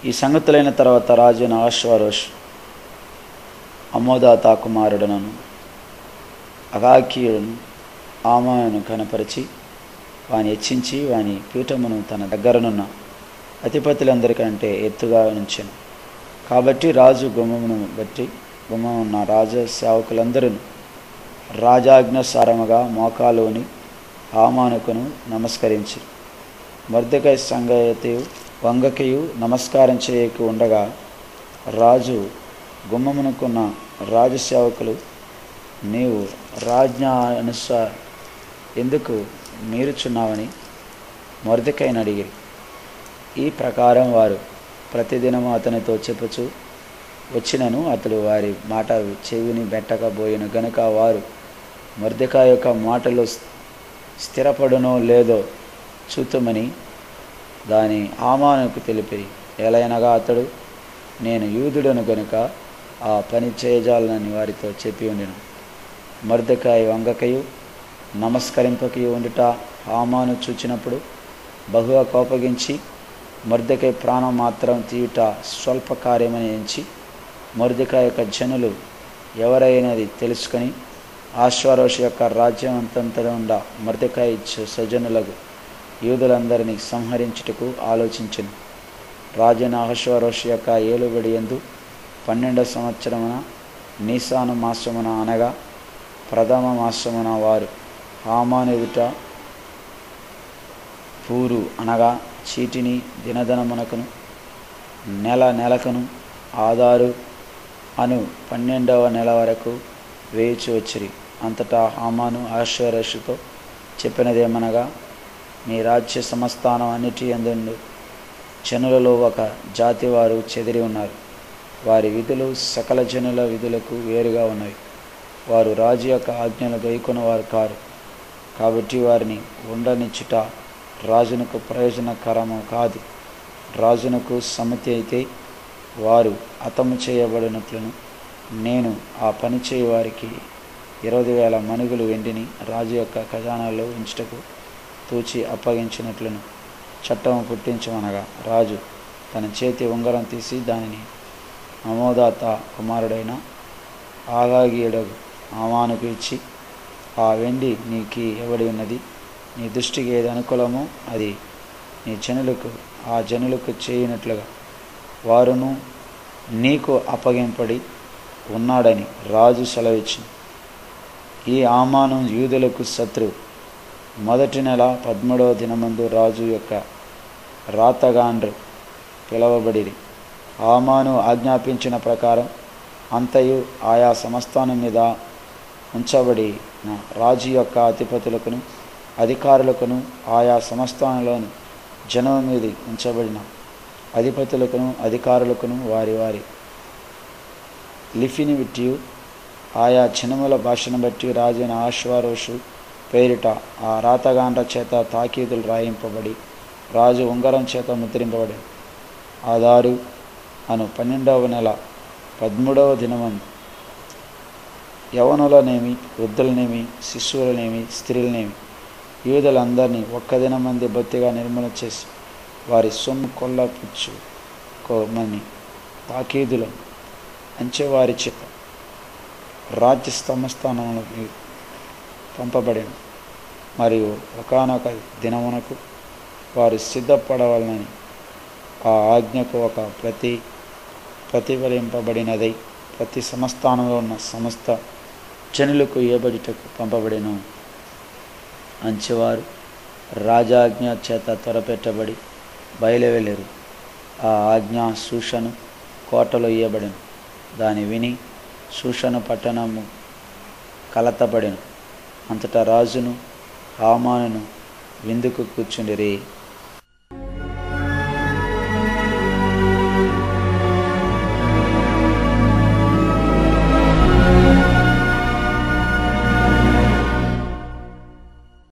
ఈ సంగతులైన తర్వాత రాజు ఆశ్వరోష్ అమోదాత కుమారుడనను అగాకీయుడును ఆమాను కనపరిచి వాని హెచ్చించి వాని పీఠమును తన దగ్గరనున్న అధిపతులందరికంటే ఎత్తుగా ఉంచెను కాబట్టి రాజు గుమ్మమును బట్టి గుమ్మం ఉన్న రాజ సేవకులందరూ రాజాజ్ఞసారముగా మోకాలుని ఆమానుకును నమస్కరించి మర్దకై సంగయతయు వంగకయు నమస్కారం చేయకు ఉండగా రాజు గుమ్మమునుకున్న రాజు సేవకులు నీవు రాజ్ఞ అనుసార ఎందుకు మీరుచున్నావని మొరదకైన అడిగిరి ఈ ప్రకారం వారు ప్రతిదినము అతనితో చెప్పుచు వచ్చినను అతడు వారి మాట చెవిని బెట్టకపోయిన గనుక వారు మొర్దెకా యొక్క మాటలు స్థిరపడునో లేదో చూతుమని దాని ఆమానుకు తెలిపి ఎలయనగా అతడు నేను యూదుడను గనుక ఆ పని చేయజాలనని వారితో చెప్పి ఉండెను మర్దకాయ వంగకయు నమస్కరింపకయు ఉండుట హామాను చూచినప్పుడు బహుగా కోపగించి మర్దకై ప్రాణం మాత్రం తీయుట స్వల్ప కార్యమని ఎంచి మర్దిక యొక్క జనులు ఎవరైనది తెలుసుకొని ఆశ్వరోష్ యొక్క రాజ్యం అంతంతట ఉండ మర్దిక ఇచ్చు సజనులకు యూదులందరినీ సంహరించుటకు ఆలోచించను రాజైన అహశ్వరోష్ యొక్క ఏలుబడి ఎందు పన్నెండవ సంవత్సరమున నీసాను మాసమున అనగా ప్రథమ మాసమున వారు హామాను ఎదుట పూరు అనగా చీటిని దినదనమునకును నెల నెలకును ఆధారు అను పన్నెండవ నెల వరకు వేయిచి వచ్చిరి అంతటా హామాను ఆశ్వరషుతో చెప్పినదేమనగా మీ రాజ్య సంస్థానం అన్నిటి అందుండు జనులలో ఒక జాతి వారు చెదిరి ఉన్నారు వారి విధులు సకల జనుల విధులకు వేరుగా ఉన్నవి వారు రాజు యొక్క ఆజ్ఞలు గైకొన వారు కారు కాబట్టి వారిని ఉండనిచ్చుట రాజునకు ప్రయోజనకరము కాదు రాజునకు సమ్మతి అయితే వారు అతము చేయబడినట్లును నేను ఆ పని చేయ వారికి ఇరవై వేల మనుగులు వెండిని రాజు యొక్క ఖజానాలో ఉంచుటకు తూచి అప్పగించినట్లును చట్టం పుట్టించమనగా రాజు తన చేతి ఉంగరం తీసి దానిని అమోదాత కుమారుడైన ఆగాగీయుడగు ఆమానుకు ఇచ్చి ఆ వెండి నీకు ఎవడి ఉన్నది నీ దృష్టికి ఏది అనుకూలమో అది నీ జనులకు ఆ జనులకు చేయనట్లుగా వారును నీకు అప్పగింపడి ఉన్నాడని రాజు సెలవిచ్చింది ఈ ఆమాను యూదులకు శత్రువు మొదటి నెల పదమూడవ దినమందు రాజు యొక్క రాతగాండ్రు పిలవబడిరి ఆమాను ఆజ్ఞాపించిన ప్రకారం అంతయు ఆయా సంస్థానం మీద ఉంచబడిన రాజు యొక్క అధిపతులకును అధికారులకును ఆయా సంస్థానంలోని జనం మీద ఉంచబడిన అధిపతులకును అధికారులకును వారి వారి లిఫిని బట్టి ఆయా జనముల భాషను బట్టి రాజైన ఆశ్వారోషు పేరిట ఆ రాతగాండ్ర చేత తాకీదులు రాయింపబడి రాజు ఉంగరం చేత ముద్రింపబడి ఆధారు అను పన్నెండవ నెల పదమూడవ దినమందు యవనులనేమి వృద్ధులనేమి శిశువులనేమి స్త్రీలనేమి యూదులందరినీ ఒక్క దినమంది బొత్తిగా నిర్మూలన చేసి వారి సొమ్ము కొల్లపుచ్చు కోమని తాకీదులను అంచెవారి చేత రాజ్య సంస్థానంలోకి పంపబడిన మరియు ఒకనొక దినమునకు వారు సిద్ధపడవలనని ఆ ఆజ్ఞకు ఒక ప్రతి ప్రతిఫలింపబడినదై ప్రతి సంస్థానంలో ఉన్న సమస్త జనులకు ఏబడిటకు పంపబడిన అంచెవారు రాజాజ్ఞ చేత త్వరపెట్టబడి బయలువెళ్ళరు ఆ ఆజ్ఞ సూషను కోటలో ఇయ్యబడిన దాని విని సూషను పట్టణము కలతబడిన అంతటా రాజును హామానును విందుకు కూర్చుండిరి